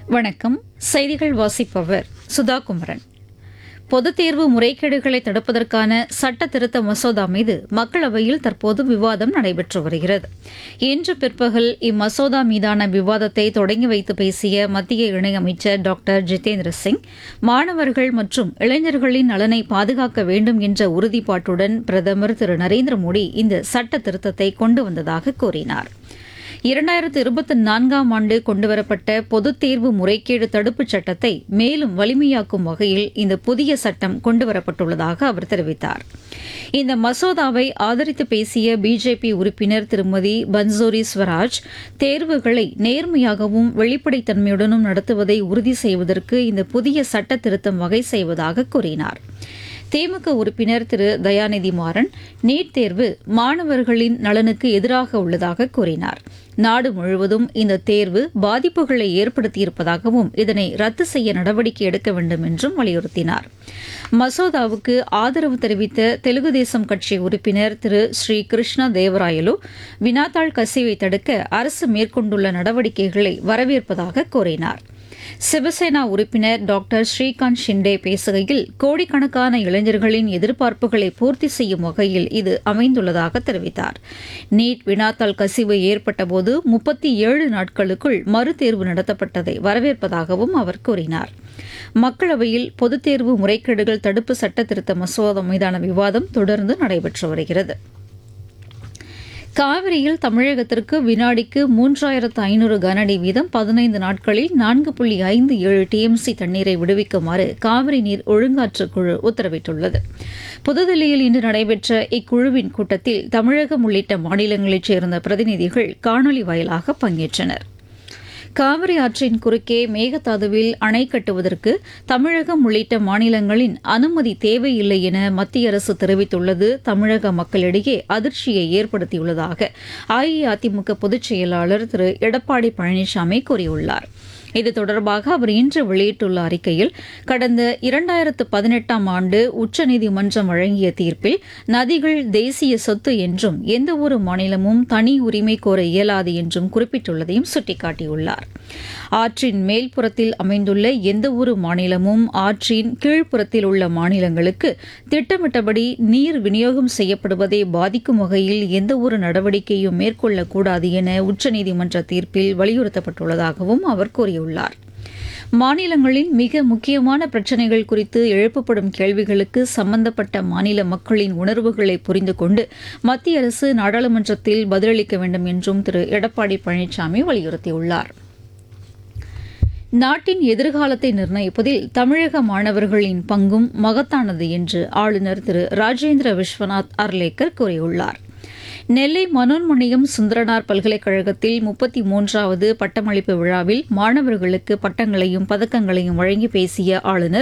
வணக்கம் செய்திகள் வாசிப்பவர் சுதா குமரன் பொதுத் தேர்வு முறைகேடுகளை தடுப்பதற்கான சட்ட திருத்த மசோதா மீது மக்களவையில் தற்போது விவாதம் நடைபெற்று வருகிறது இன்று பிற்பகல் இம்மசோதா மீதான விவாதத்தை தொடங்கி வைத்து பேசிய மத்திய இணையமைச்சர் டாக்டர் ஜிதேந்திர சிங் மாணவர்கள் மற்றும் இளைஞர்களின் நலனை பாதுகாக்க வேண்டும் என்ற உறுதிப்பாட்டுடன் பிரதமர் திரு நரேந்திர மோடி இந்த சட்ட திருத்தத்தை கொண்டு வந்ததாக கூறினாா் இரண்டாயிரத்து இருபத்தி நான்காம் ஆண்டு கொண்டுவரப்பட்ட பொதுத் தேர்வு முறைகேடு தடுப்புச் சட்டத்தை மேலும் வலிமையாக்கும் வகையில் இந்த புதிய சட்டம் கொண்டுவரப்பட்டுள்ளதாக அவர் தெரிவித்தார் இந்த மசோதாவை ஆதரித்து பேசிய பிஜேபி உறுப்பினர் திருமதி பன்சோரி ஸ்வராஜ் தேர்வுகளை நேர்மையாகவும் வெளிப்படைத்தன்மையுடனும் நடத்துவதை உறுதி செய்வதற்கு இந்த புதிய சட்ட திருத்தம் வகை செய்வதாக கூறினாா் திமுக உறுப்பினர் திரு தயாநிதி மாறன் நீட் தேர்வு மாணவர்களின் நலனுக்கு எதிராக உள்ளதாக கூறினார் நாடு முழுவதும் இந்த தேர்வு பாதிப்புகளை ஏற்படுத்தியிருப்பதாகவும் இதனை ரத்து செய்ய நடவடிக்கை எடுக்க வேண்டும் என்றும் வலியுறுத்தினார் மசோதாவுக்கு ஆதரவு தெரிவித்த தெலுங்கு தேசம் கட்சி உறுப்பினர் திரு ஸ்ரீ கிருஷ்ணா தேவராயலு வினாத்தாள் கசிவை தடுக்க அரசு மேற்கொண்டுள்ள நடவடிக்கைகளை வரவேற்பதாக கூறினாா் சிவசேனா உறுப்பினர் டாக்டர் ஸ்ரீகாந்த் ஷிண்டே பேசுகையில் கோடிக்கணக்கான இளைஞர்களின் எதிர்பார்ப்புகளை பூர்த்தி செய்யும் வகையில் இது அமைந்துள்ளதாக தெரிவித்தார் நீட் வினாத்தாள் கசிவு ஏற்பட்டபோது முப்பத்தி ஏழு நாட்களுக்குள் மறுதேர்வு நடத்தப்பட்டதை வரவேற்பதாகவும் அவர் கூறினார் மக்களவையில் பொதுத் தேர்வு முறைகேடுகள் தடுப்பு சட்ட திருத்த மசோதா மீதான விவாதம் தொடர்ந்து நடைபெற்று வருகிறது காவிரியில் தமிழகத்திற்கு வினாடிக்கு மூன்றாயிரத்து ஐநூறு கனஅடி வீதம் பதினைந்து நாட்களில் நான்கு புள்ளி ஐந்து ஏழு டிஎம்சி தண்ணீரை விடுவிக்குமாறு காவிரி நீர் ஒழுங்காற்று குழு உத்தரவிட்டுள்ளது புதுதில்லியில் இன்று நடைபெற்ற இக்குழுவின் கூட்டத்தில் தமிழகம் உள்ளிட்ட மாநிலங்களைச் சேர்ந்த பிரதிநிதிகள் காணொலி வாயிலாக பங்கேற்றனா் காவிரி ஆற்றின் குறுக்கே மேகதாதுவில் அணை கட்டுவதற்கு தமிழகம் உள்ளிட்ட மாநிலங்களின் அனுமதி தேவையில்லை என மத்திய அரசு தெரிவித்துள்ளது தமிழக மக்களிடையே அதிர்ச்சியை ஏற்படுத்தியுள்ளதாக அஇஅதிமுக பொதுச் செயலாளர் திரு எடப்பாடி பழனிசாமி கூறியுள்ளார் இது தொடர்பாக அவர் இன்று வெளியிட்டுள்ள அறிக்கையில் கடந்த இரண்டாயிரத்து பதினெட்டாம் ஆண்டு உச்சநீதிமன்றம் வழங்கிய தீர்ப்பில் நதிகள் தேசிய சொத்து என்றும் எந்தவொரு மாநிலமும் தனி உரிமை கோர இயலாது என்றும் குறிப்பிட்டுள்ளதையும் சுட்டிக்காட்டியுள்ளார் ஆற்றின் மேல்புறத்தில் அமைந்துள்ள எந்தவொரு மாநிலமும் ஆற்றின் கீழ்ப்புறத்தில் உள்ள மாநிலங்களுக்கு திட்டமிட்டபடி நீர் விநியோகம் செய்யப்படுவதை பாதிக்கும் வகையில் எந்தவொரு நடவடிக்கையும் மேற்கொள்ளக்கூடாது என உச்சநீதிமன்ற தீர்ப்பில் வலியுறுத்தப்பட்டுள்ளதாகவும் அவர் கூறியுள்ளார் மாநிலங்களின் மிக முக்கியமான பிரச்சினைகள் குறித்து எழுப்பப்படும் கேள்விகளுக்கு சம்பந்தப்பட்ட மாநில மக்களின் உணர்வுகளை புரிந்து கொண்டு மத்திய அரசு நாடாளுமன்றத்தில் பதிலளிக்க வேண்டும் என்றும் திரு எடப்பாடி பழனிசாமி வலியுறுத்தியுள்ளாா் நாட்டின் எதிர்காலத்தை நிர்ணயிப்பதில் தமிழக மாணவர்களின் பங்கும் மகத்தானது என்று ஆளுநர் திரு ராஜேந்திர விஸ்வநாத் அர்லேக்கர் கூறியுள்ளார் நெல்லை மனோன்மணியம் சுந்தரனார் பல்கலைக்கழகத்தில் முப்பத்தி மூன்றாவது பட்டமளிப்பு விழாவில் மாணவர்களுக்கு பட்டங்களையும் பதக்கங்களையும் வழங்கி பேசிய ஆளுநர்